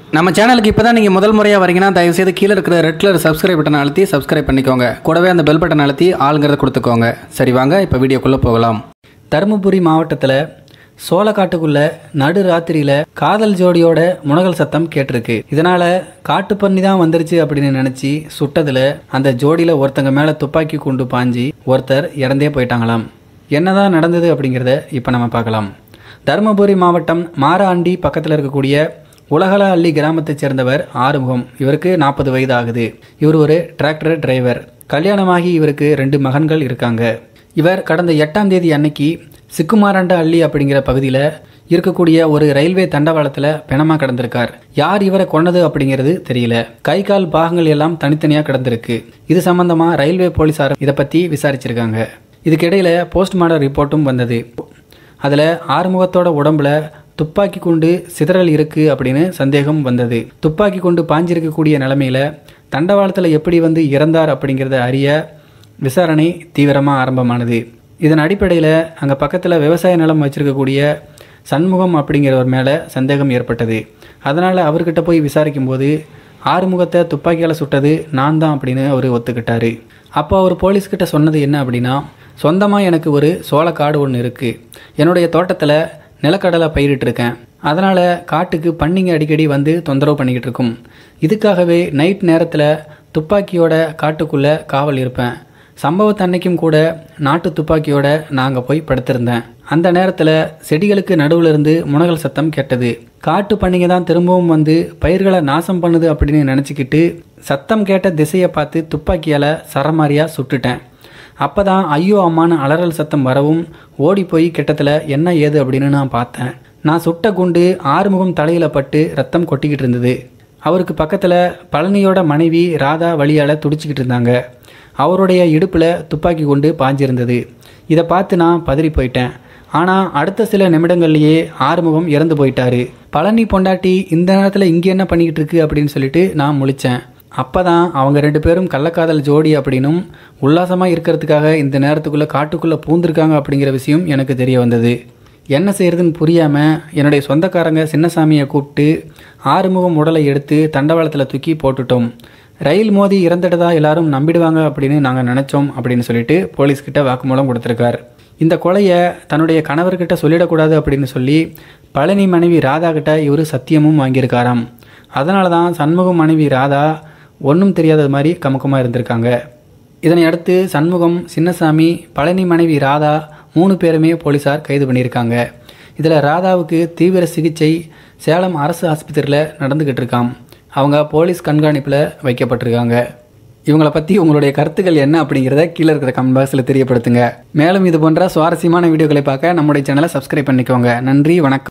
நம்ம சேனலுக்கு இப்போ தான் நீங்கள் முதல் முறையாக வரீங்கன்னா தயவுசெய்து கீழே இருக்கிற ரெட் கலர் சப்ஸ்கிரைப் பட்டனை அழுத்தி சப்ஸ்கிரைப் பண்ணிக்கோங்க கூடவே அந்த பெல் பட்டன் அழுத்தி ஆளுங்கிறத கொடுத்துக்கோங்க சரி வாங்க இப்போ வீடியோக்குள்ளே போகலாம் தருமபுரி மாவட்டத்தில் சோளக்காட்டுக்குள்ள நடு ராத்திரியில் காதல் ஜோடியோட முனகல் சத்தம் கேட்டிருக்கு இதனால காட்டுப்பன்னி தான் வந்துருச்சு அப்படின்னு நினச்சி சுட்டதில் அந்த ஜோடியில் ஒருத்தங்க மேலே துப்பாக்கி கொண்டு பாஞ்சி ஒருத்தர் இறந்தே போயிட்டாங்களாம் என்னதான் நடந்தது அப்படிங்கிறத இப்போ நம்ம பார்க்கலாம் தருமபுரி மாவட்டம் மாராண்டி பக்கத்தில் இருக்கக்கூடிய உலகள அள்ளி கிராமத்தைச் சேர்ந்தவர் ஆறுமுகம் இவருக்கு நாற்பது வயது ஆகுது இவர் ஒரு டிராக்டர் டிரைவர் கல்யாணமாகி இவருக்கு ரெண்டு மகன்கள் இருக்காங்க இவர் கடந்த எட்டாம் தேதி அன்னைக்கு சிக்குமாரண்ட அள்ளி அப்படிங்கிற பகுதியில் இருக்கக்கூடிய ஒரு ரயில்வே தண்டவாளத்தில் பிணமாக கிடந்திருக்கார் யார் இவரை கொன்னது அப்படிங்கிறது தெரியல கை கால் பாகங்கள் எல்லாம் தனித்தனியாக கிடந்திருக்கு இது சம்பந்தமாக ரயில்வே போலீசார் இதை பற்றி விசாரிச்சிருக்காங்க இதுக்கிடையில் போஸ்ட்மார்ட்டம் ரிப்போர்ட்டும் வந்தது அதில் ஆறுமுகத்தோட உடம்புல துப்பாக்கி குண்டு சிதறல் இருக்கு அப்படின்னு சந்தேகம் வந்தது துப்பாக்கி கொண்டு பாஞ்சிருக்கக்கூடிய நிலமையில தண்டவாளத்தில் எப்படி வந்து இறந்தார் அப்படிங்கிறத அறிய விசாரணை தீவிரமாக ஆரம்பமானது இதன் அடிப்படையில் அங்கே பக்கத்தில் விவசாய நிலம் வச்சிருக்கக்கூடிய சண்முகம் அப்படிங்கிறவர் மேலே சந்தேகம் ஏற்பட்டது அதனால் அவர்கிட்ட போய் விசாரிக்கும்போது ஆறுமுகத்தை துப்பாக்கியால் சுட்டது நான் தான் அப்படின்னு அவர் ஒத்துக்கிட்டாரு அப்போ அவர் போலீஸ்கிட்ட சொன்னது என்ன அப்படின்னா சொந்தமாக எனக்கு ஒரு சோளக்காடு ஒன்று இருக்குது என்னுடைய தோட்டத்தில் நிலக்கடலை பயிரிட்டிருக்கேன் அதனால் காட்டுக்கு பன்னிங்க அடிக்கடி வந்து தொந்தரவு பண்ணிக்கிட்டு இருக்கும் இதுக்காகவே நைட் நேரத்தில் துப்பாக்கியோட காட்டுக்குள்ளே காவல் இருப்பேன் சம்பவத்தன்னைக்கும் கூட நாட்டு துப்பாக்கியோட நாங்கள் போய் படுத்திருந்தேன் அந்த நேரத்தில் செடிகளுக்கு நடுவில் இருந்து முனகல் சத்தம் கேட்டது காட்டு பன்னிங்க தான் திரும்பவும் வந்து பயிர்களை நாசம் பண்ணுது அப்படின்னு நினச்சிக்கிட்டு சத்தம் கேட்ட திசையை பார்த்து துப்பாக்கியால் சரமாரியாக சுட்டுட்டேன் அப்போ தான் ஐயோ அம்மான்னு அலறல் சத்தம் வரவும் ஓடி போய் கிட்டத்தில் என்ன ஏது அப்படின்னு நான் பார்த்தேன் நான் சுட்ட குண்டு ஆறுமுகம் தலையில் பட்டு ரத்தம் கொட்டிக்கிட்டு இருந்தது அவருக்கு பக்கத்தில் பழனியோட மனைவி ராதா வழியால் துடிச்சிக்கிட்டு இருந்தாங்க அவருடைய இடுப்பில் துப்பாக்கி கொண்டு பாஞ்சிருந்தது இதை பார்த்து நான் பதறி போயிட்டேன் ஆனால் அடுத்த சில நிமிடங்கள்லேயே ஆறுமுகம் இறந்து போயிட்டாரு பழனி பொண்டாட்டி இந்த நேரத்தில் இங்கே என்ன பண்ணிக்கிட்டு இருக்கு அப்படின்னு சொல்லிட்டு நான் முழிச்சேன் அப்போ தான் அவங்க ரெண்டு பேரும் கள்ளக்காதல் ஜோடி அப்படின்னும் உல்லாசமாக இருக்கிறதுக்காக இந்த நேரத்துக்குள்ளே காட்டுக்குள்ளே பூந்திருக்காங்க அப்படிங்கிற விஷயம் எனக்கு தெரிய வந்தது என்ன செய்யறதுன்னு புரியாமல் என்னுடைய சொந்தக்காரங்க சின்னசாமியை கூப்பிட்டு ஆறுமுகம் உடலை எடுத்து தண்டவாளத்தில் தூக்கி போட்டுட்டோம் ரயில் மோதி இறந்துட்டதா எல்லாரும் நம்பிடுவாங்க அப்படின்னு நாங்கள் நினச்சோம் அப்படின்னு சொல்லிட்டு போலீஸ்கிட்ட வாக்குமூலம் கொடுத்துருக்கார் இந்த கொலையை தன்னுடைய கணவர்கிட்ட சொல்லிடக்கூடாது அப்படின்னு சொல்லி பழனி மனைவி ராதா கிட்ட இவர் சத்தியமும் வாங்கியிருக்காராம் அதனால தான் சண்முகம் மனைவி ராதா ஒன்றும் தெரியாதது மாதிரி கமுக்கமாக இருந்திருக்காங்க இதனை அடுத்து சண்முகம் சின்னசாமி பழனி மனைவி ராதா மூணு பேருமே போலீஸார் கைது பண்ணியிருக்காங்க இதில் ராதாவுக்கு தீவிர சிகிச்சை சேலம் அரசு ஆஸ்பத்திரியில் நடந்துக்கிட்டு இருக்காம் அவங்க போலீஸ் கண்காணிப்பில் வைக்கப்பட்டிருக்காங்க இவங்களை பற்றி உங்களுடைய கருத்துக்கள் என்ன அப்படிங்கிறத கீழே இருக்கிற கமெண்ட் பாக்ஸில் தெரியப்படுத்துங்க மேலும் இது போன்ற சுவாரஸ்யமான வீடியோக்களை பார்க்க நம்முடைய சேனலை சப்ஸ்கிரைப் பண்ணிக்கோங்க நன்றி வணக்கம்